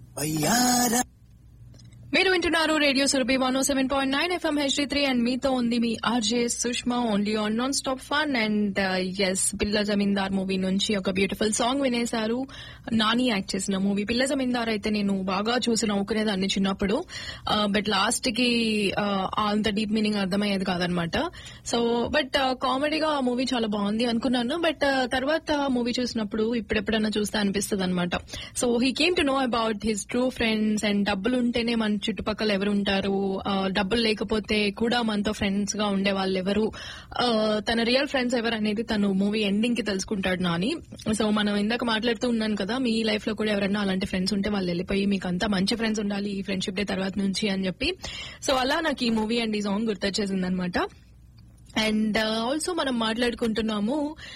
మీరు వింటున్నారు radio Surabhi one O seven point nine FM HD three and మీతో ఉంది మీ RJ Sushma only on non stop fun and yes Pilla Zamindar movie నుంచి ఒక బ్యూటిఫుల్ సాంగ్ వినేశారు నాని యాక్ట్ చేసిన మూవీ పిల్ల జమీందార్ అయితే నేను బాగా చూసి నవ్వుకునేదాన్ని చిన్నప్పుడు బట్ లాస్ట్ కి uh, అంత డీప్ మీనింగ్ అర్థమయ్యేది కాదనమాట సో బట్ కామెడీగా ఆ మూవీ చాలా బాగుంది అనుకున్నాను బట్ తర్వాత మూవీ చూసినప్పుడు ఇప్పుడెప్పుడన్నా చూస్తే అనిపిస్తుంది అనమాట so he came to know about his true friends and డబ్బులు ఉంటేనే మన చుట్టుపక్కల ఎవరు ఉంటారు ఆ, డబ్బులు లేకపోతే కూడా మనతో ఫ్రెండ్స్ గా ఉండే వాళ్ళు ఎవరు ఆ, తన రియల్ ఫ్రెండ్స్ ఎవరు అనేది తను మూవీ ఎండింగ్ కి తెలుసుకుంటాడు నాని సో మనం ఇందాక మాట్లాడుతూ ఉన్నాను కదా మీ లైఫ్ లో కూడా ఎవరైనా అలాంటి ఫ్రెండ్స్ ఉంటే వాళ్ళు వెళ్ళిపోయి మీకు అంతా మంచి ఫ్రెండ్స్ ఉండాలి ఈ ఫ్రెండ్షిప్ డే తర్వాత నుంచి అని చెప్పి సో అలా నాకు ఈ మూవీ అండ్ ఈ సాంగ్ గుర్తొచ్చేసింది అనమాట అండ్ ఆల్సో మనం మాట్లాడుకుంటున్నాము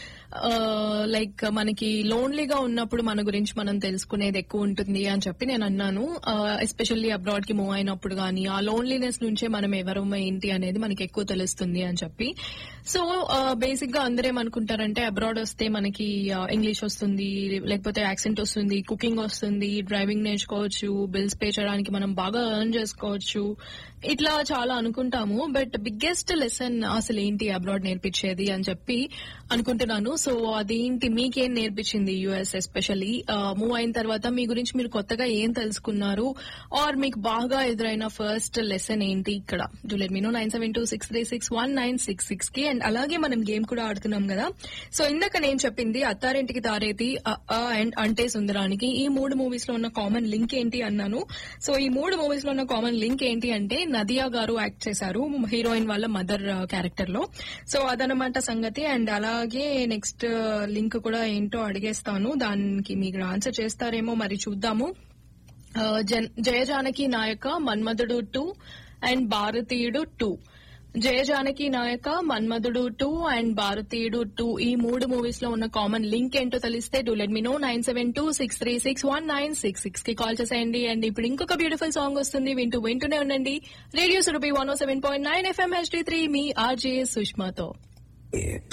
లైక్ మనకి లోన్లీగా ఉన్నప్పుడు మన గురించి మనం తెలుసుకునేది ఎక్కువ ఉంటుంది అని చెప్పి నేను అన్నాను ఎస్పెషల్లీ అబ్రాడ్ కి మూవ్ అయినప్పుడు కానీ ఆ లోన్లీనెస్ నుంచే మనం ఎవరు ఏంటి అనేది మనకి ఎక్కువ తెలుస్తుంది అని చెప్పి సో బేసిక్ గా అందరూ ఏమనుకుంటారంటే అబ్రాడ్ వస్తే మనకి ఇంగ్లీష్ వస్తుంది లేకపోతే యాక్సెంట్ వస్తుంది కుకింగ్ వస్తుంది డ్రైవింగ్ నేర్చుకోవచ్చు బిల్స్ పే చేయడానికి మనం బాగా ఎర్న్ చేసుకోవచ్చు ఇట్లా చాలా అనుకుంటాము బట్ బిగ్గెస్ట్ లెసన్ అసలు ఏంటి అబ్రాడ్ నేర్పించేది అని చెప్పి అనుకుంటున్నాను సో అదేంటి మీకేం నేర్పించింది యుఎస్ ఎస్పెషల్లీ మూవ్ అయిన తర్వాత మీ గురించి మీరు కొత్తగా ఏం తెలుసుకున్నారు ఆర్ మీకు బాగా ఎదురైన ఫస్ట్ లెసన్ ఏంటి ఇక్కడ do let me know nine seven two six three six one nine six six కి అండ్ అలాగే మనం గేమ్ కూడా ఆడుతున్నాం కదా సో ఇందాక నేను చెప్పింది అత్తారింటికి తారేతి అ, ఆ అండ్ అంటే సుందరానికి ఈ మూడు మూవీస్ లో ఉన్న కామన్ లింక్ ఏంటి అన్నాను సో ఈ మూడు మూవీస్ లో ఉన్న కామన్ లింక్ ఏంటి అంటే నదియా గారు యాక్ట్ చేశారు హీరోయిన్ వాళ్ళ మదర్ క్యారెక్టర్ లో సో అదనమాట సంగతి అండ్ అలాగే నెక్స్ట్ లింక్ కూడా ఏంటో అడిగేస్తాను దానికి మీరు ఆన్సర్ చేస్తారేమో మరి చూద్దాము ఆ, జన్- Jayajanaki Nayaka Manmadhudu two and Bharateeyudu two Jayajanaki Nayaka Manmadhudu two and Bharateeyudu two ఈ మూడు మూవీస్ లో ఉన్న కామన్ లింక్ ఏంటో తెలిస్తే do let me know nine seven two six three six one nine six six కి కాల్ చేసేయండి అండ్ ఇప్పుడు ఇంకొక బ్యూటిఫుల్ సాంగ్ వస్తుంది వింటూ వింటూనే ఉండండి radio Surabhi one O seven point nine FM HD three మీ ఆర్జే సుష్మాతో